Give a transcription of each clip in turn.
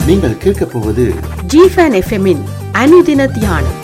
நீங்கள் கேட்கப் போவது ஜிஃபன் எஃப்எம்மின் அனுதின தியானம்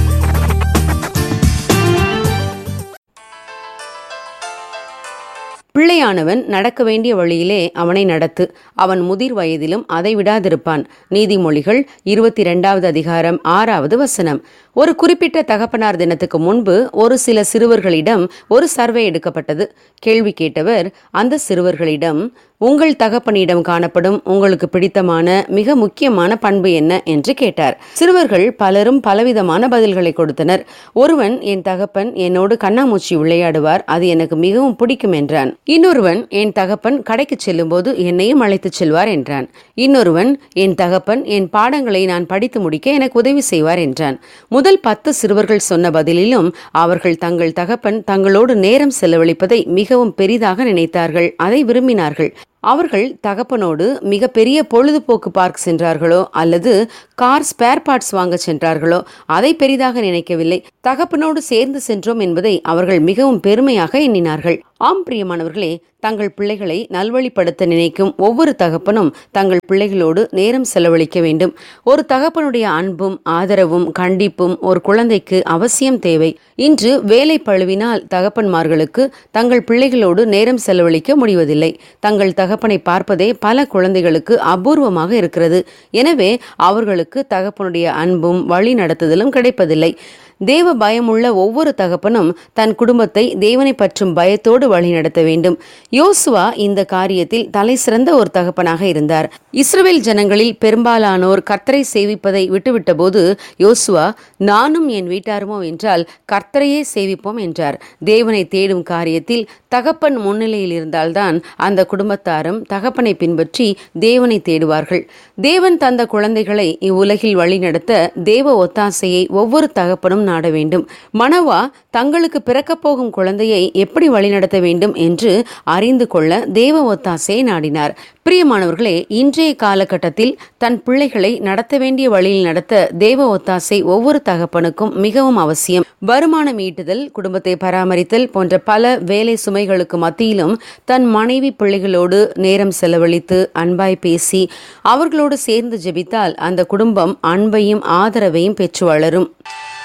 பிள்ளையானவன் நடக்க வேண்டிய வழியிலே அவனை நடத்து அவன் முதிர் வயதிலும் அதை விடாதிருப்பான் நீதிமொழிகள் இருபத்தி இரண்டாவது அதிகாரம் ஆறாவது வசனம் ஒரு குறிப்பிட்ட தகப்பனார் தினத்துக்கு முன்பு ஒரு சில சிறுவர்களிடம் ஒரு சர்வே எடுக்கப்பட்டது கேள்வி கேட்டவர் அந்த சிறுவர்களிடம் உங்கள் தகப்பனிடம் காணப்படும் உங்களுக்கு பிடித்தமான மிக முக்கியமான பண்பு என்ன என்று கேட்டார் சிறுவர்கள் பலரும் பலவிதமான பதில்களை கொடுத்தனர் ஒருவன் என் தகப்பன் என்னோடு கண்ணாமூச்சி விளையாடுவார் அது எனக்கு மிகவும் பிடிக்கும் என்றான் இன்னொருவன் என் தகப்பன் கடைக்கு செல்லும்போது என்னையும் அழைத்துச் செல்வார் என்றான் இன்னொருவன் என் தகப்பன் என் பாடங்களை நான் படித்து முடிக்க எனக்கு உதவி செய்வார் என்றான் முதல் பத்து சிறுவர்கள் சொன்ன பதிலிலும் அவர்கள் தங்கள் தகப்பன் தங்களோடு நேரம் செலவழிப்பதை மிகவும் பெரிதாக நினைத்தார்கள் அதை விரும்பினார்கள் அவர்கள் தகப்பனோடு மிக பெரிய பொழுதுபோக்கு பார்க் சென்றார்களோ அல்லது கார் ஸ்பேர் பார்ட்ஸ் வாங்க சென்றார்களோ அதை பெரிதாக நினைக்கவில்லை தகப்பனோடு சேர்ந்து சென்றோம் என்பதை அவர்கள் மிகவும் பெருமையாக எண்ணினார்கள் ஆம் பிரியமானவர்களே தங்கள் பிள்ளைகளை நல்வழிப்படுத்த நினைக்கும் ஒவ்வொரு தகப்பனும் தங்கள் பிள்ளைகளோடு நேரம் செலவழிக்க வேண்டும் ஒரு தகப்பனுடைய அன்பும் ஆதரவும் கண்டிப்பும் ஒரு குழந்தைக்கு அவசியம் தேவை இன்று வேலை பழுவினால் தகப்பன்மார்களுக்கு தங்கள் பிள்ளைகளோடு நேரம் செலவழிக்க முடிவதில்லை தங்கள் தகப்பனை பார்ப்பதே பல குழந்தைகளுக்கு அபூர்வமாக இருக்கிறது எனவே அவர்களுக்கு தகப்பனுடைய அன்பும் வழி நடத்துதலும் கிடைப்பதில்லை தேவ பயமுள்ள ஒவ்வொரு தகப்பனும் தன் குடும்பத்தை தேவனை பற்றும் பயத்தோடு வழிநடத்த வேண்டும் யோசுவா இந்த காரியத்தில் தலை சிறந்த ஒரு தகப்பனாக இருந்தார் இஸ்ரவேல் ஜனங்களில் பெரும்பாலானோர் கர்த்தரை சேவிப்பதை விட்டுவிட்ட போது யோசுவா நானும் என் வீட்டாருமோ என்றால் கர்த்தரையே சேவிப்போம் என்றார் தேவனை தேடும் காரியத்தில் தகப்பன் முன்னிலையில் இருந்தால்தான் அந்த குடும்பத்தாரும் தகப்பனை பின்பற்றி தேவனை தேடுவார்கள் தேவன் தந்த குழந்தைகளை இவ்வுலகில் வழிநடத்த தேவ ஒத்தாசையை ஒவ்வொரு தகப்பனும் நாட வேண்டும் மனவா தங்களுக்கு பிறக்கப் போகும் குழந்தையை எப்படி வழிநடத்த வேண்டும் என்று அறிந்து கொள்ள தேவ ஒத்தாசையை நாடினார் பிரியமானவர்களே இன்றைய காலகட்டத்தில் தன் பிள்ளைகளை நடத்த வேண்டிய வழியில் நடத்த தேவ ஒத்தாசை ஒவ்வொரு தகப்பனுக்கும் மிகவும் அவசியம் வருமானம் ஈட்டுதல் குடும்பத்தை பராமரித்தல் போன்ற பல வேலை சுமைகளுக்கு மத்தியிலும் தன் மனைவி பிள்ளைகளோடு நேரம் செலவழித்து அன்பாய் பேசி அவர்களோடு சேர்ந்து ஜெபித்தால் அந்த குடும்பம் அன்பையும் ஆதரவையும் பெற்று வளரும்